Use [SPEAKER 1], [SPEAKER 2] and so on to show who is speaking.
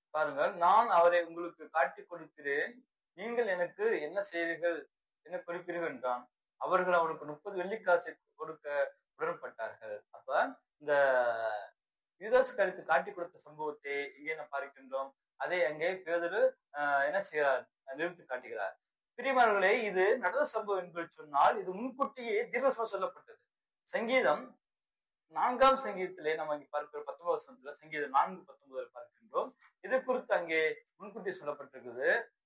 [SPEAKER 1] பாருங்கள் நான் அவரை உங்களுக்கு காட்டி கொடுக்கிறேன் நீங்கள் எனக்கு என்ன செய்வீர்கள் என்ன கொடுப்பீர்கள் என்றான் அவர்கள் அவனுக்கு முப்பது வெள்ளிக்காசை கொடுக்க உடன்பட்டார்கள் அப்ப இந்த யூதாஸ் கருத்து காட்டி கொடுத்த சம்பவத்தை இங்கே நாம் பார்க்கின்றோம் அதை அங்கே பேதரு ஆஹ், என்ன செய்கிறார் நிறுத்தி காட்டுகிறார் பிரியமானவர்களே இது நடந்த சம்பவம் என்று சொன்னால் இது முன்கூட்டியே தீர்க்கசம் சொல்லப்பட்டது சங்கீதம் நான்காம் சங்கீதத்திலே நம்ம இங்கே பார்க்கிற பத்தொன்பது வசனத்துல சங்கீதம் நான்கு பத்தொன்பதுல பார்க்கின்றோம் இது குறித்து அங்கே முன்கூட்டி சொல்லப்பட்டிருக்குது